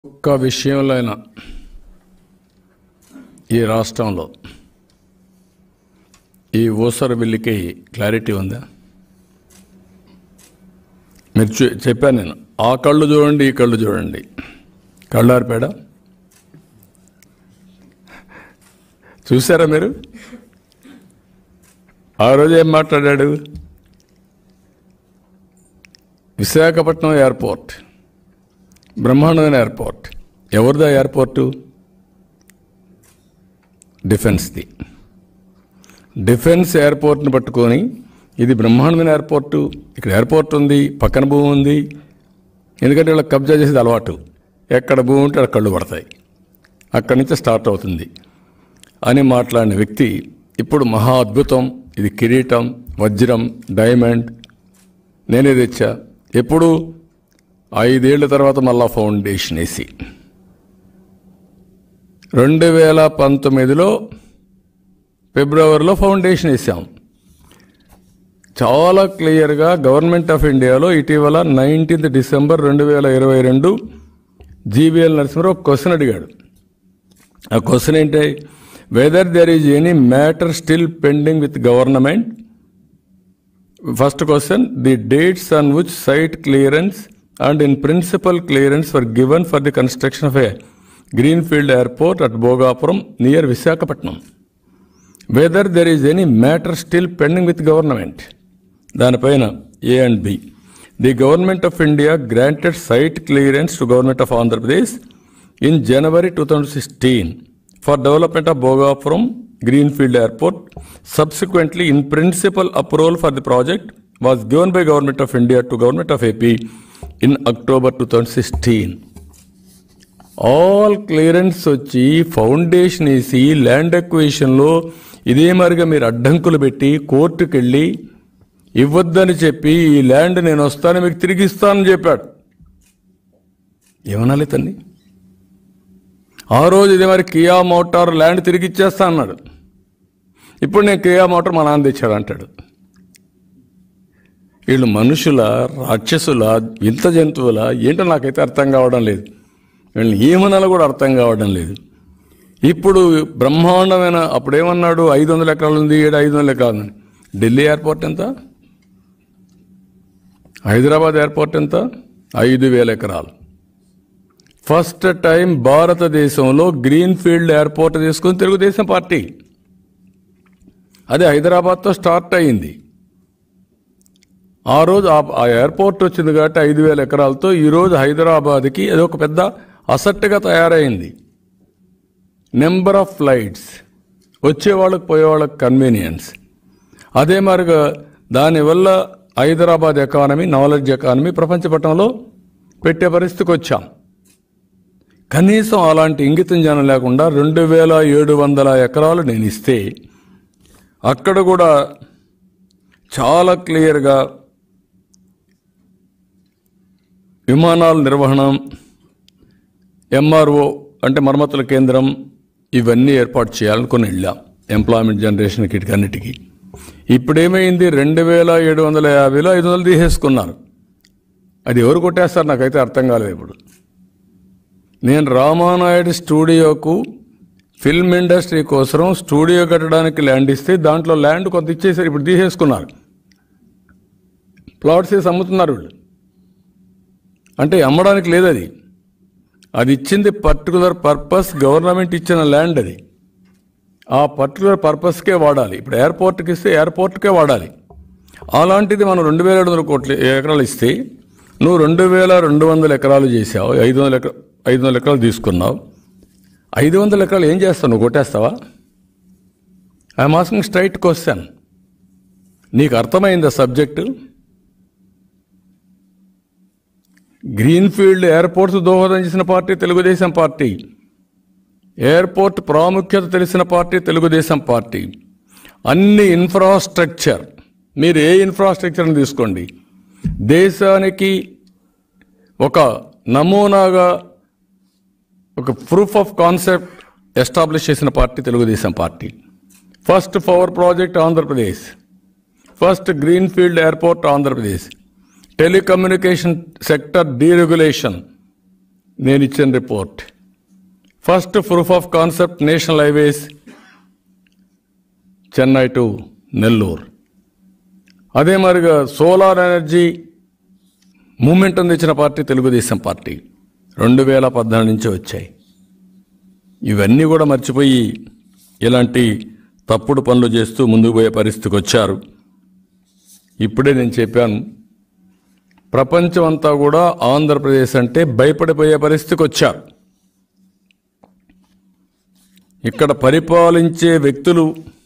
ఒక్క విషయంలో అయినా ఈ రాష్ట్రంలో ఈ ఊసర బిల్లుకి క్లారిటీ ఉందా మీరు చూ- చెప్పాను నేను ఆ కళ్ళు చూడండి ఈ కళ్ళు చూడండి కళ్ళారిపేడ చూసారా మీరు ఆ రోజు ఏం మాట్లాడాడు విశాఖపట్నం ఎయిర్పోర్ట్ బ్రహ్మాండమైన ఎయిర్పోర్ట్ ఎవరిదా ఎయిర్పోర్టు డిఫెన్స్ది డిఫెన్స్ ఎయిర్పోర్ట్ని పట్టుకొని ఇది బ్రహ్మాండమైన ఎయిర్పోర్టు ఇక్కడ ఎయిర్పోర్ట్ ఉంది పక్కన భూమి ఉంది ఎందుకంటే వీళ్ళకి కబ్జా చేసేది అలవాటు ఎక్కడ భూమి ఉంటే అక్కడ కళ్ళు పడతాయి అక్కడి నుంచి స్టార్ట్ అవుతుంది అని మాట్లాడిన వ్యక్తి ఇప్పుడు మహా అద్భుతం ఇది కిరీటం వజ్రం డైమండ్ నేనే తెచ్చా ఎప్పుడు ఐదేళ్ల తర్వాత మళ్ళా ఫౌండేషన్ వేసి రెండు వేల పంతొమ్మిదిలో ఫిబ్రవరిలో ఫౌండేషన్ వేసాం చాలా క్లియర్గా గవర్నమెంట్ ఆఫ్ ఇండియాలో ఇటీవల నైన్టీన్త్ డిసెంబర్ రెండు వేల ఇరవై రెండు జీబీఎల్ నరసింహరావు ఒక క్వశ్చన్ అడిగాడు ఆ క్వశ్చన్ ఏంటి whether there is any matter still pending with government first question the dates on which site clearance and in principle clearance for given for the construction of a greenfield airport at Bhogapuram near Visakhapatnam whether there is any matter still pending with government దానిపైన A and B the government of India granted site clearance to government of Andhra Pradesh in January two thousand sixteen for development of Bhogapuram greenfield airport subsequently in principle approval for the project was given by government of India to government of AP in October two thousand sixteen all clearance వచ్చి foundation వేసి land ఎక్వేషన్లో ఇదే మరిగా మీరు అడ్డంకులు పెట్టి కోర్టుకు వెళ్ళి ఇవ్వద్దని చెప్పి ఈ ల్యాండ్ నేను వస్తాను మీకు తిరిగి ఇస్తానని చెప్పాడు ఏమనాలి తన్ని ఆ రోజు ఇదే మరి కియా మోటార్ ల్యాండ్ తిరిగి ఇచ్చేస్తా అన్నాడు ఇప్పుడు నేను కియా మోటార్ మా నాన్న తెచ్చాడు అంటాడు వీళ్ళు మనుషుల రాక్షసుల వింత జంతువుల ఏంటో నాకైతే అర్థం కావడం లేదు వీళ్ళని ఏమనాలో కూడా అర్థం కావడం లేదు ఇప్పుడు బ్రహ్మాండమైన అప్పుడేమన్నాడు ఐదు వందల ఎకరాలు ఉంది ఏడు ఐదు వందల ఎకరాలు ఉంది ఢిల్లీ ఎయిర్పోర్ట్ ఎంత హైదరాబాద్ ఎయిర్పోర్ట్ ఎంత ఐదు వేల ఎకరాలు ఫస్ట్ టైం భారతదేశంలో గ్రీన్ ఫీల్డ్ ఎయిర్పోర్ట్ తీసుకుని తెలుగుదేశం పార్టీ అది హైదరాబాద్తో స్టార్ట్ అయింది ఆ రోజు ఆ- ఆ ఎయిర్పోర్ట్ వచ్చింది కాబట్టి ఐదు వేల ఎకరాలతో ఈరోజు హైదరాబాద్కి అది ఒక పెద్ద అసట్టుగా తయారైంది నెంబర్ ఆఫ్ ఫ్లైట్స్ వచ్చేవాళ్ళకి పోయేవాళ్ళకి కన్వీనియన్స్ అదే మరిగా దానివల్ల హైదరాబాద్ ఎకానమీ నాలెడ్జ్ ఎకానమీ ప్రపంచ పటంలో పెట్టే పరిస్థితికి వచ్చాం కనీసం అలాంటి ఇంగితం జనం లేకుండా రెండు వేల ఏడు వందల ఎకరాలు నేను ఇస్తే అక్కడ కూడా చాలా క్లియర్గా విమానాల నిర్వహణ ఎంఆర్ఓ అంటే మరమ్మతుల కేంద్రం ఇవన్నీ ఏర్పాటు చేయాలనుకుని వెళ్ళాం ఎంప్లాయ్మెంట్ జనరేషన్ కిటికన్నిటికీ ఇప్పుడేమైంది రెండు వేల ఏడు వందల యాభైలో ఐదు వందలు తీసేసుకున్నారు అది ఎవరు కొట్టేస్తారు నాకైతే అర్థం కాలేదు ఇప్పుడు నేను రామానాయుడు స్టూడియోకు ఫిల్మ్ ఇండస్ట్రీ కోసం స్టూడియో కట్టడానికి ల్యాండ్ ఇస్తే దాంట్లో ల్యాండ్ కొంత ఇచ్చేసారు ఇప్పుడు తీసేసుకున్నారు ప్లాట్స్ వేసి అమ్ముతున్నారు వీళ్ళు అంటే అమ్మడానికి లేదు అది అది ఇచ్చింది పర్టికులర్ పర్పస్ గవర్నమెంట్ ఇచ్చిన ల్యాండ్ అది ఆ పర్టికులర్ పర్పస్కే వాడాలి ఇప్పుడు ఎయిర్పోర్ట్కి ఇస్తే ఎయిర్పోర్ట్కే వాడాలి అలాంటిది మనం రెండు వేల ఏడు వందల కోట్ల ఎకరాలు ఇస్తే నువ్వు రెండు వేల రెండు వందల ఎకరాలు చేసావు ఐదు వందల ఎకరా ఐదు వందల ఎకరాలు తీసుకున్నావు ఐదు వందల ఎకరాలు ఏం చేస్తావు నువ్వు కొట్టేస్తావా ఐఎమ్ ఆస్కింగ్ స్ట్రైట్ క్వశ్చన్ నీకు అర్థమైందా సబ్జెక్టు గ్రీన్ఫీల్డ్ ఎయిర్పోర్ట్స్ దోహదం చేసిన పార్టీ తెలుగుదేశం పార్టీ ఎయిర్పోర్ట్ ప్రాముఖ్యత తెలిసిన పార్టీ తెలుగుదేశం పార్టీ అన్ని ఇన్ఫ్రాస్ట్రక్చర్ మీరు ఏ ఇన్ఫ్రాస్ట్రక్చర్ని తీసుకోండి దేశానికి ఒక నమూనాగా ఒక ప్రూఫ్ ఆఫ్ కాన్సెప్ట్ ఎస్టాబ్లిష్ చేసిన party Telugu Desam party first power project Andhra Pradesh first greenfield airport Andhra Pradesh telecommunication sector deregulation నేను ఇచ్చిన report first proof of concept national highways Chennai to Nellore అదే మరిగా సోలార్ ఎనర్జీ మూమెంటం తెచ్చిన పార్టీ తెలుగుదేశం పార్టీ రెండు వేల పద్నాలుగు నుంచి వచ్చాయి ఇవన్నీ కూడా మర్చిపోయి ఇలాంటి తప్పుడు పనులు చేస్తూ ముందుకు పోయే పరిస్థితికి వచ్చారు ఇప్పుడే నేను చెప్పాను ప్రపంచం అంతా కూడా ఆంధ్రప్రదేశ్ అంటే భయపడిపోయే పరిస్థితికి వచ్చారు ఇక్కడ పరిపాలించే వ్యక్తులు